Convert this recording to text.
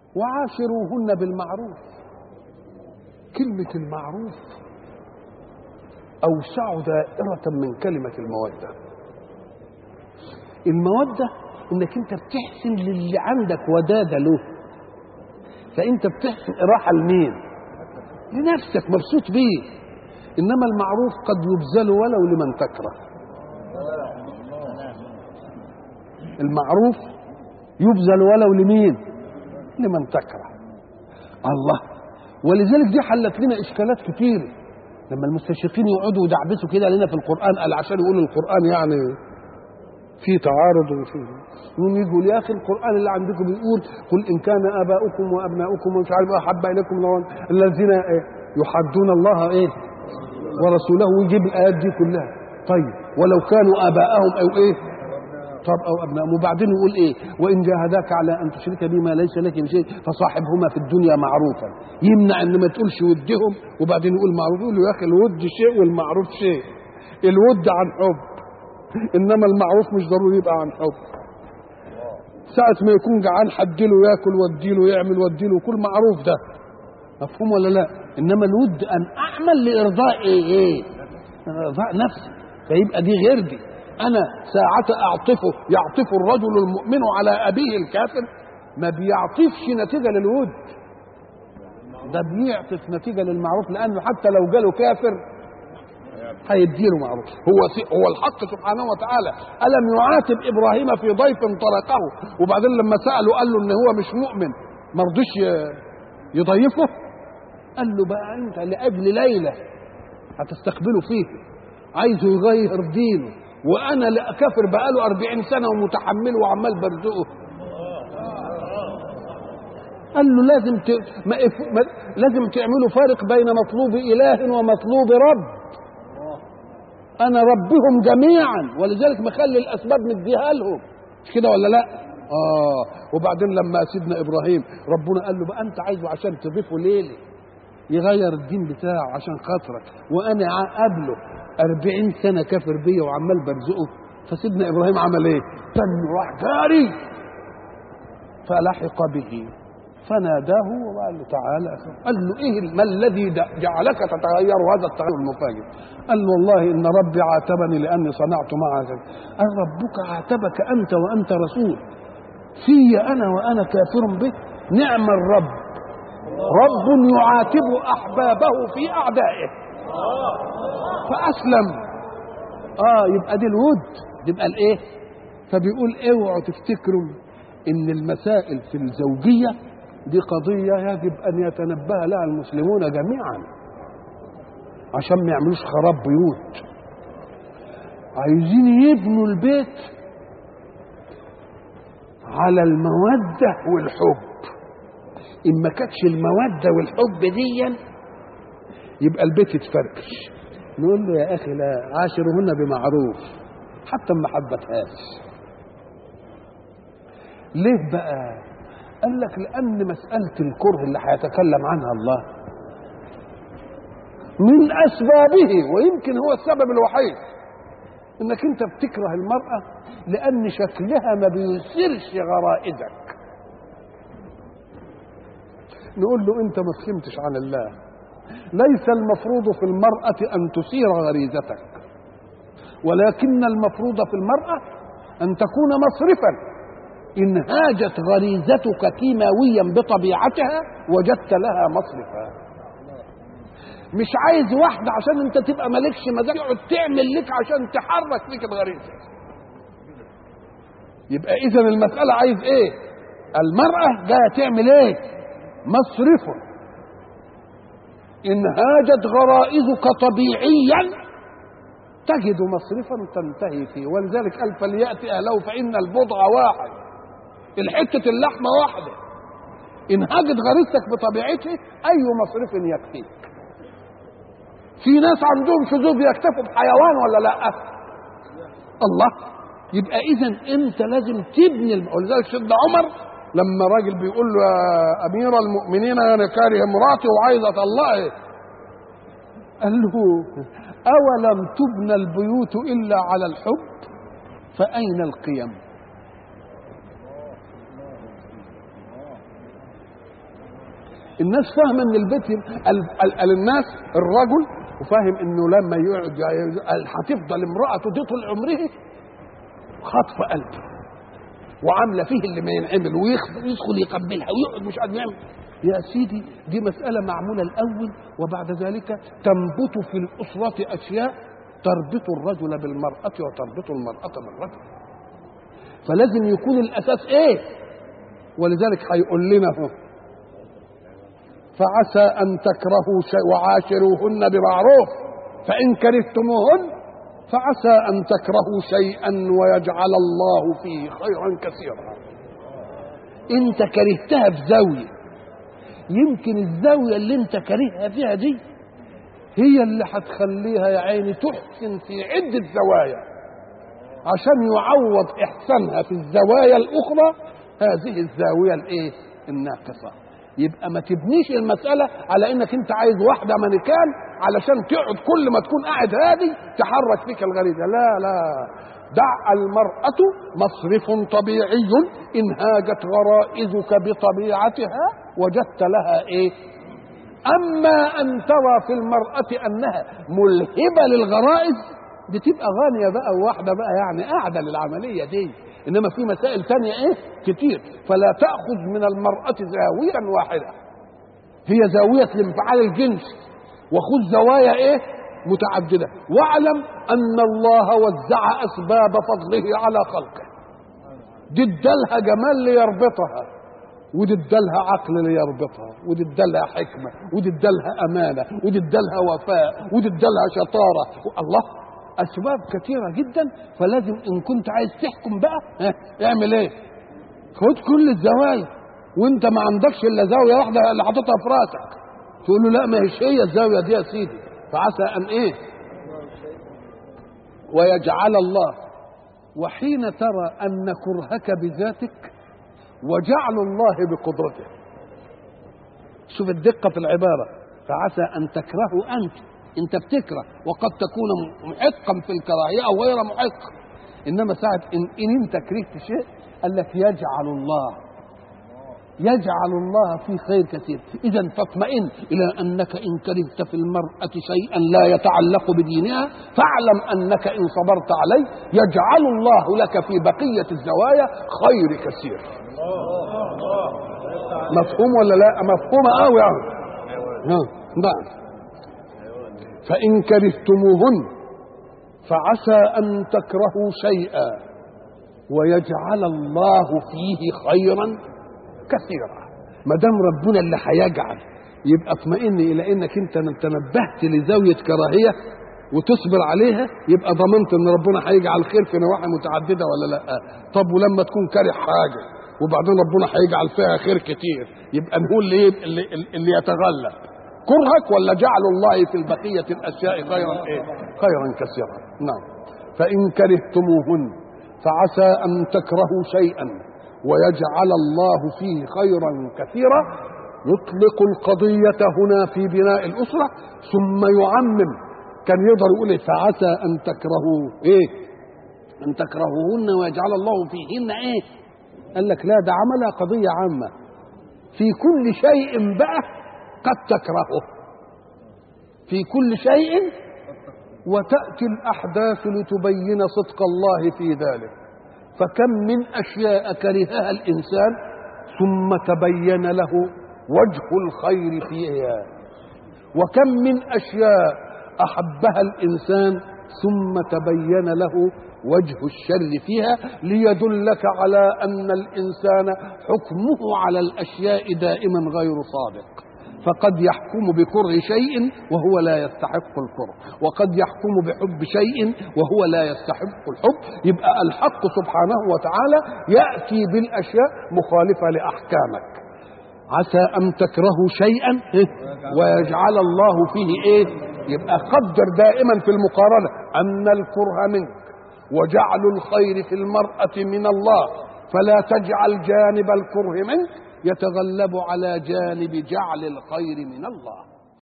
وعاشروهن بالمعروف كلمة المعروف أوسع دائرة من كلمة المودة المودة إنك أنت بتحسن للي عندك ودادة له فأنت بتحسن إراحة لمين؟ لنفسك مبسوط بيه إنما المعروف قد يبذل ولو لمن تكره المعروف يبذل ولو لمين لمن تكره الله ولذلك دي حلت لنا اشكالات كتير لما المستشرقين يقعدوا يدعبسوا كده لنا في القران قال عشان يقولوا القران يعني في تعارض وفي يقوم يقول يا اخي القران اللي عندكم بيقول قل ان كان اباؤكم وابناؤكم ومش عارف احب اليكم الذين يحدون الله ايه ورسوله ويجيب الايات دي كلها طيب ولو كانوا اباءهم او ايه طب او ابنائهم وبعدين يقول ايه وان جاهداك على ان تشرك بما ليس لك بشيء فصاحبهما في الدنيا معروفا يمنع ان ما تقولش ودهم وبعدين يقول معروف يقول له يا اخي الود شيء والمعروف شيء الود عن حب انما المعروف مش ضروري يبقى عن حب ساعة ما يكون جعان حدله ياكل وديله يعمل وديله كل معروف ده مفهوم ولا لا انما الود ان اعمل لارضاء ايه ايه ارضاء نفسي فيبقى دي غير دي انا ساعة اعطفه يعطف الرجل المؤمن على ابيه الكافر ما بيعطفش نتيجة للود ده بيعطف نتيجة للمعروف لانه حتى لو جاله كافر هيديله معروف هو هو الحق سبحانه وتعالى الم يعاتب ابراهيم في ضيف طرقه وبعدين لما ساله قال له ان هو مش مؤمن ما رضيش يضيفه قال له بقى انت لاجل ليله هتستقبله فيه عايزه يغير دينه وانا لا كافر بقاله أربعين سنه ومتحمله وعمال برزقه قال له لازم ت... ما... ما... لازم تعملوا فارق بين مطلوب اله ومطلوب رب انا ربهم جميعا ولذلك مخلي الاسباب مديها لهم مش كده ولا لا اه وبعدين لما سيدنا ابراهيم ربنا قال له بقى انت عايزه عشان تضيفه ليلي يغير الدين بتاعه عشان خاطرك وانا قابله أربعين سنة كافر بيا وعمال برزقه فسيدنا إبراهيم عمل إيه؟ تن راح جاري فلحق به فناداه وقال له تعالى قال له إيه ما الذي جعلك تتغير هذا التغير المفاجئ؟ قال له والله إن ربي عاتبني لأني صنعت معك قال ربك عاتبك أنت وأنت رسول في أنا وأنا كافر به نعم الرب رب يعاتب أحبابه في أعدائه فاسلم اه يبقى دي الود يبقى الايه فبيقول اوعوا تفتكروا ان المسائل في الزوجيه دي قضيه يجب ان يتنبه لها المسلمون جميعا عشان ما يعملوش خراب بيوت عايزين يبنوا البيت على الموده والحب ان ما كانتش الموده والحب ديا يبقى البيت يتفركش نقول له يا اخي لا عاشرهن بمعروف حتى ما حبتهاش ليه بقى قال لك لان مساله الكره اللي هيتكلم عنها الله من اسبابه ويمكن هو السبب الوحيد انك انت بتكره المراه لان شكلها ما بيثيرش غرائزك نقول له انت ما فهمتش عن الله ليس المفروض في المرأة أن تثير غريزتك ولكن المفروض في المرأة أن تكون مصرفا إن هاجت غريزتك كيماويا بطبيعتها وجدت لها مصرفا مش عايز واحدة عشان انت تبقى مالكش مزاج تقعد تعمل لك عشان تحرك فيك الغريزة يبقى إذا المسألة عايز إيه؟ المرأة جاية تعمل إيه؟ مصرف إن هاجت غرائزك طبيعيا تجد مصرفا تنتهي فيه ولذلك قال فليأتي أهله فإن البضع واحد الحتة اللحمة واحدة إن هاجت غريزتك بطبيعته أي مصرف يكفيك في ناس عندهم شذوذ يكتفوا بحيوان ولا لا الله يبقى اذا انت لازم تبني الم... ولذلك سيدنا عمر لما راجل بيقول له يا امير المؤمنين انا كاره مراتي وعايز اطلقها قال له اولم تبنى البيوت الا على الحب فاين القيم الناس فاهمه ان البيت يبقى- ال- ال- ال- الناس الرجل وفاهم انه لما يقعد ي- هتفضل امراته دي طول عمره خاطفه قلبه وعامله فيه اللي ما ينعمل ويخ- ويدخل يقبلها ويقعد مش قادر يعمل يا سيدي دي مسألة معمولة الأول وبعد ذلك تنبت في الأسرة أشياء تربط الرجل بالمرأة وتربط المرأة بالرجل فلازم يكون الأساس إيه ولذلك هيقول لنا هو فعسى أن تكرهوا شيء وعاشروهن بمعروف فإن كرهتموهن فعسى أن تكرهوا شيئا ويجعل الله فيه خيرا كثيرا انت كرهتها في زاوية يمكن الزاوية اللي انت كرهها فيها دي هي اللي هتخليها يا عيني تحسن في عدة زوايا عشان يعوض إحسانها في الزوايا الأخرى هذه الزاوية الإيه؟ الناقصة يبقى ما تبنيش المسألة على إنك أنت عايز واحدة مانيكان علشان تقعد كل ما تكون قاعد هادي تحرك فيك الغريزة لا لا دع المرأة مصرف طبيعي إن هاجت غرائزك بطبيعتها وجدت لها إيه أما أن ترى في المرأة أنها ملهبة للغرائز بتبقى غانية بقى وواحدة بقى يعني قاعدة للعملية دي إنما في مسائل تانية إيه كتير فلا تأخذ من المرأة زاوية واحدة هي زاوية الانفعال الجنسي وخذ زوايا إيه متعددة واعلم أن الله وزع أسباب فضله على خلقه دي ادالها جمال ليربطها ودي ادالها عقل ليربطها ودي ادالها حكمه ودي ادالها امانه ودي ادالها وفاء ودي ادالها شطاره الله اسباب كثيره جدا فلازم ان كنت عايز تحكم بقى ها اعمل ايه خد كل الزوايا وانت ما عندكش الا زاويه واحده اللي حاططها في راسك تقول له لا ما هيش هي الزاويه دي يا سيدي فعسى ان ايه ويجعل الله وحين ترى ان كرهك بذاتك وجعل الله بقدرته شوف الدقة في العبارة فعسى أن تكرهوا أنت أنت بتكره وقد تكون محقا في الكراهية أو غير محق إنما ساعة إن, إن أنت كرهت شيء قال لك يجعل الله يجعل الله في خير كثير إذا فاطمئن إلى أنك إن كرهت في المرأة شيئا لا يتعلق بدينها فاعلم أنك إن صبرت عليه يجعل الله لك في بقية الزوايا خير كثير مفهوم ولا لا مفهوم قوي قوي ها نعم فإن كرهتموهن فعسى أن تكرهوا شيئا ويجعل الله فيه خيرا كثيرا ما دام ربنا اللي هيجعل يبقى اطمئن الى انك انت تنبهت لزاويه كراهيه وتصبر عليها يبقى ضمنت ان ربنا هيجعل خير في نواحي متعدده ولا لا طب ولما تكون كاره حاجه وبعدين ربنا هيجعل فيها خير كتير يبقى نقول ليه اللي, اللي يتغلب كرهك ولا جعل الله في البقيه الاشياء خيرا ايه خيرا كثيرا نعم فان كرهتموهن فعسى ان تكرهوا شيئا ويجعل الله فيه خيرا كثيرا يطلق القضية هنا في بناء الأسرة ثم يعمم كان يقدر يقول إيه فعسى أن تكرهوا إيه أن تكرهوهن ويجعل الله فيهن إيه قال لك لا ده عملها قضية عامة في كل شيء بقى قد تكرهه في كل شيء وتأتي الأحداث لتبين صدق الله في ذلك فكم من اشياء كرهها الانسان ثم تبين له وجه الخير فيها وكم من اشياء احبها الانسان ثم تبين له وجه الشر فيها ليدلك على ان الانسان حكمه على الاشياء دائما غير صادق فقد يحكم بكره شيء وهو لا يستحق الكره وقد يحكم بحب شيء وهو لا يستحق الحب يبقى الحق سبحانه وتعالى يأتي بالأشياء مخالفة لأحكامك عسى أن تكرهوا شيئا ويجعل الله فيه إيه يبقى قدر دائما في المقارنة أن الكره منك وجعل الخير في المرأة من الله فلا تجعل جانب الكره منك يتغلب على جانب جعل الخير من الله